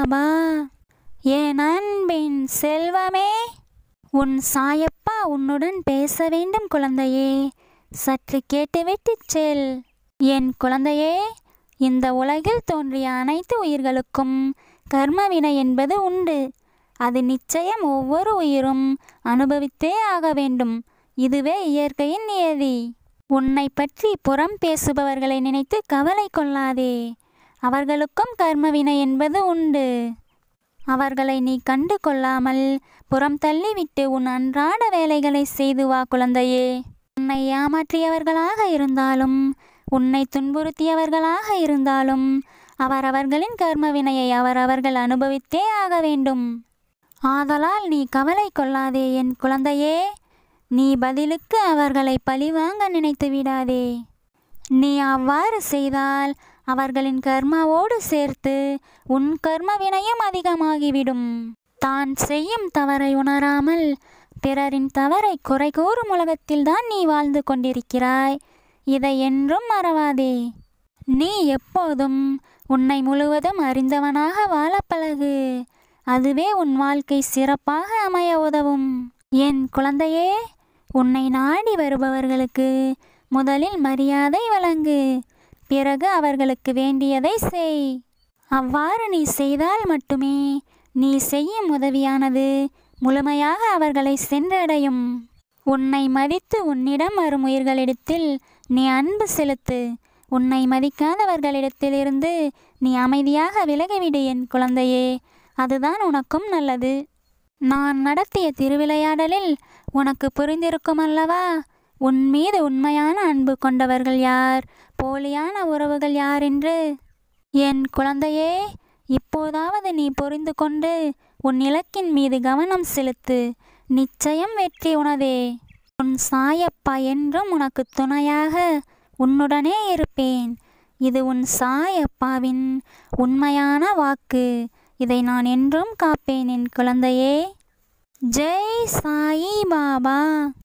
பாபா என் அன்பின் செல்வமே உன் சாயப்பா உன்னுடன் பேச வேண்டும் குழந்தையே சற்று கேட்டுவிட்டுச் செல் என் குழந்தையே இந்த உலகில் தோன்றிய அனைத்து உயிர்களுக்கும் கர்மவினை என்பது உண்டு அது நிச்சயம் ஒவ்வொரு உயிரும் அனுபவித்தே ஆக வேண்டும் இதுவே இயற்கையின் நியதி உன்னை பற்றி புறம் பேசுபவர்களை நினைத்து கவலை கொள்ளாதே அவர்களுக்கும் கர்மவினை என்பது உண்டு அவர்களை நீ கண்டு கொள்ளாமல் புறம் தள்ளிவிட்டு உன் அன்றாட வேலைகளை செய்து வா குழந்தையே உன்னை ஏமாற்றியவர்களாக இருந்தாலும் உன்னை துன்புறுத்தியவர்களாக இருந்தாலும் அவரவர்களின் கர்மவினையை அவரவர்கள் அனுபவித்தே ஆக வேண்டும் ஆதலால் நீ கவலை கொள்ளாதே என் குழந்தையே நீ பதிலுக்கு அவர்களை பழிவாங்க நினைத்து விடாதே நீ அவ்வாறு செய்தால் அவர்களின் கர்மாவோடு சேர்த்து உன் கர்ம வினையும் அதிகமாகிவிடும் தான் செய்யும் தவறை உணராமல் பிறரின் தவறை குறை கூறும் உலகத்தில்தான் நீ வாழ்ந்து கொண்டிருக்கிறாய் இதை என்றும் மறவாதே நீ எப்போதும் உன்னை முழுவதும் அறிந்தவனாக வாழ பழகு அதுவே உன் வாழ்க்கை சிறப்பாக அமைய உதவும் என் குழந்தையே உன்னை நாடி வருபவர்களுக்கு முதலில் மரியாதை வழங்கு பிறகு அவர்களுக்கு வேண்டியதை செய் அவ்வாறு நீ செய்தால் மட்டுமே நீ செய்யும் உதவியானது முழுமையாக அவர்களை சென்றடையும் உன்னை மதித்து உன்னிடம் வரும் உயிர்களிடத்தில் நீ அன்பு செலுத்து உன்னை மதிக்காதவர்களிடத்திலிருந்து நீ அமைதியாக விலகிவிடு என் குழந்தையே அதுதான் உனக்கும் நல்லது நான் நடத்திய திருவிளையாடலில் உனக்கு புரிந்திருக்கும் அல்லவா உன் மீது உண்மையான அன்பு கொண்டவர்கள் யார் போலியான உறவுகள் யார் என்று என் குழந்தையே இப்போதாவது நீ புரிந்து கொண்டு உன் இலக்கின் மீது கவனம் செலுத்து நிச்சயம் வெற்றி உனதே உன் சாயப்பா என்றும் உனக்கு துணையாக உன்னுடனே இருப்பேன் இது உன் சாயப்பாவின் உண்மையான வாக்கு இதை நான் என்றும் காப்பேன் என் குழந்தையே ஜெய் சாயி பாபா